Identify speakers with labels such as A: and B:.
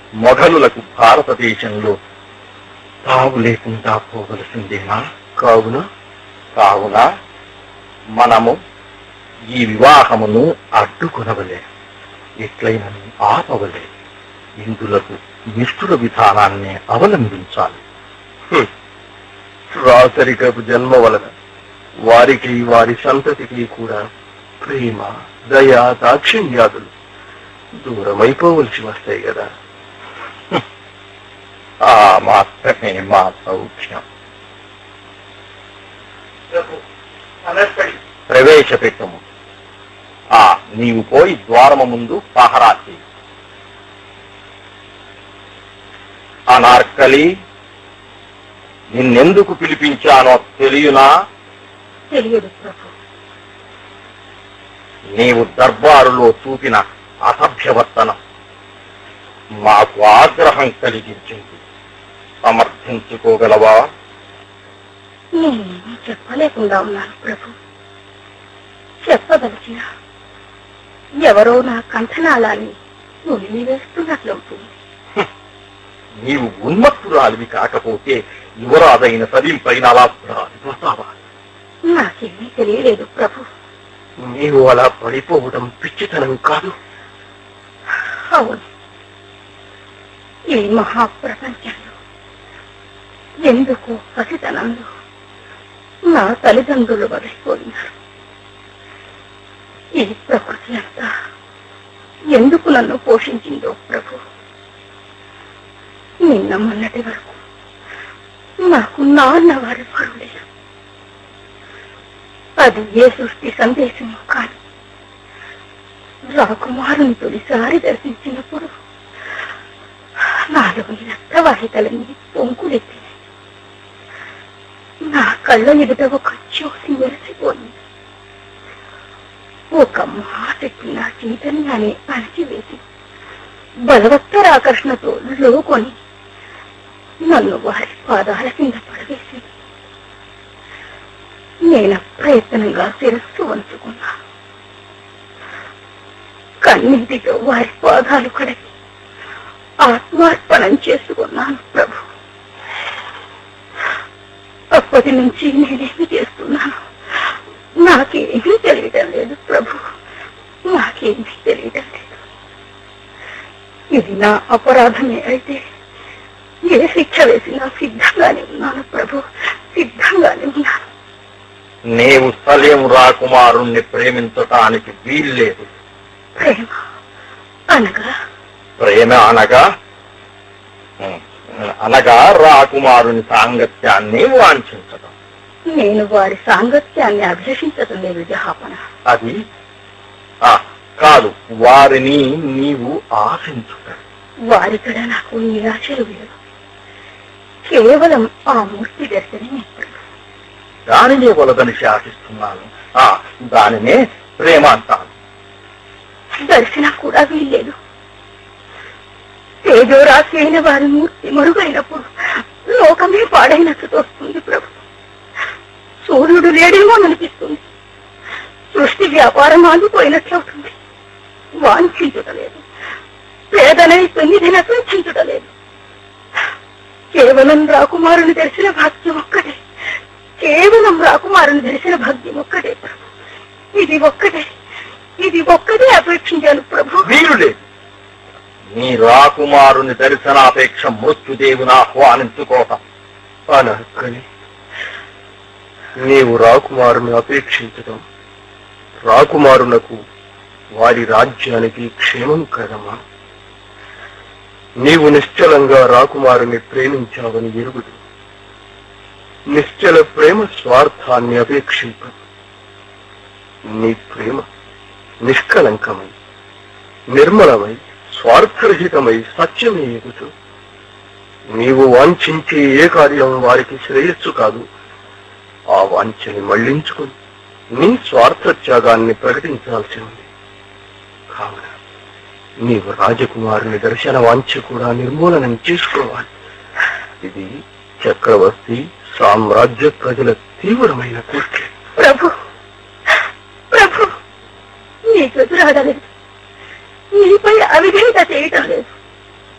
A: మొఘలులకు భారతదేశంలో తావు లేకుండా పోవలసిందేనా కావున కావున మనము ఈ వివాహమును అడ్డుకొనవలే ఎట్లయినను ఆపవలే ఇందులకు నిష్ఠుర విధానాన్ని అవలంబించాలి రాసరికపు జన్మ వలన వారికి వారి సంతతికి కూడా ప్రేమ దయ దాక్షిణ్యాదులు దూరమైపోవలసి వస్తాయి కదా ఆ మాత్రమే మా సౌఖ్యం ప్రవేశపెట్టము ఆ నీవు పోయి ద్వారము ముందు పహరా చేయి అనార్కలి నిన్నెందుకు పిలిపించానో తెలియనా
B: తెలియదు ప్రభు
A: నీవు దర్బారులో చూపిన అసభ్యవర్తనం మాకు ఆగ్రహం కలిగించింది సమర్థించుకోగలవా
B: నేనేమీ చెప్పలేకుండా ఉన్నాను ప్రభు చెప్పదలిచిన ఎవరో నా కంఠనాళాన్ని నులిమి వేస్తున్నట్లవుతుంది
A: నీవు ఉన్మత్తురాలివి కాకపోతే యువరాజైన సలీంపైన అలా రాలిపోతావా
B: నాకేమీ తెలియలేదు ప్రభు
A: నీవు అలా పడిపోవడం పిచ్చితనం కాదు
B: అవును ఈ మహాప్రపంచంలో ఎందుకో పసితనంలో నా తల్లిదండ్రులు వదిలిపోయినారు ఈ ప్రకృతి అంతా ఎందుకు నన్ను పోషించిందో ప్రభు నిన్న మొన్నటి వరకు నాకు నాన్న వారి లేరు అది ఏ సృష్టి సందేశమో కాదు రాకుమారుని తొలిసారి దర్శించినప్పుడు నాలుగు రక్తవాహికలన్నీ పొంకులెత్తినాయి నా కళ్ళ ఎదుట ఒక జ్యోతి మెరిసిపోయింది ఒక మాటకి నా చైతన్యాన్ని అణచివేసి బలవత్తర ఆకర్షణతో లోకొని నన్ను వారి పాదాల కింద పడవేసింది నేను ప్రయత్నంగా శిరస్సు వంచుకున్నాను కన్నీటితో వారి పాదాలు కడిగి ఆత్మార్పణం చేసుకున్నాను ప్రభు అప్పటి నుంచి నేనేమి చేస్తున్నాను నాకేమీ తెలియటం లేదు ప్రభు నాకేమీ తెలియటం లేదు ఇది నా అపరాధమే అయితే ఏ శిక్ష వేసినా సిద్ధంగానే ఉన్నాను ప్రభు సిద్ధంగానే ఉన్నాను
A: నీవు సలీం రాకుమారుణ్ణి ప్రేమించటానికి వీల్లేదు
B: ప్రేమ అనగా
A: ప్రేమ అనగా ఉమ్, అనగా రాకుమారుని సాంగత్యాన్ని వాంఛించటం
B: నేను వారి సాంగత్యాన్ని అభిలషించటం లేదు జహాపన
A: అది ఆ, కాదు వారిని నీవు ఆశించుట
B: వారికడ నాకు నిరాశలు లేవు కేవలం ఆ మూర్తి దర్శనమే ప్రభు.
A: దానినే వలదని శాసిస్తున్నాను ఆ దానినే ప్రేమ అంటాను
B: దర్శనం కూడా వీల్లేదు తేజోరాశి అయిన వారి మూర్తి మరుగైనప్పుడు లోకమే పాడైనట్టు తోస్తుంది ప్రభు సూర్యుడు లేడేమో అనిపిస్తుంది సృష్టి వ్యాపారం ఆగిపోయినట్లవుతుంది వాంఛించుటలేదు పేదనై తొమ్మిదినకు చించుటలేదు కేవలం రాకుమారుని దర్శన భాగ్యం ఒక్కటే కేవలం రాకుమారుని దర్శన భాగ్యం ఒక్కటే ప్రభు ఇది ఒక్కటే ఇది ఒక్కటే అపేక్షించాను ప్రభు
A: వీరులే నీ రాకుమారుని దర్శనాపేక్ష మృత్యుదేవుని ఆహ్వానించుకోవటం
C: అనక్కని నీవు రాకుమారుని అపేక్షించటం రాకుమారునకు వారి రాజ్యానికి క్షేమం కదమా నీవు నిశ్చలంగా రాకుమారుని ప్రేమించావని ఎరుగుదు నిశ్చల ప్రేమ స్వార్థాన్ని అపేక్షింపదు నీ ప్రేమ నిష్కలంకమై నిర్మలమై స్వార్థరహితమై సత్యమే ఎగుచు నీవు వాంఛించే ఏ కార్యం వారికి శ్రేయస్సు కాదు ఆ వాంఛని మళ్లించుకుని నీ స్వార్థ త్యాగాన్ని ప్రకటించాల్సి ఉంది కావున నీవు రాజకుమారుని దర్శన వాంఛ కూడా నిర్మూలనం చేసుకోవాలి ఇది చక్రవర్తి సామ్రాజ్య ప్రజల తీవ్రమైన కోరిక
B: ప్రభు ప్రభు నీకు ఎదురాడలేదు నీపై అవిధేయత చేయటం లేదు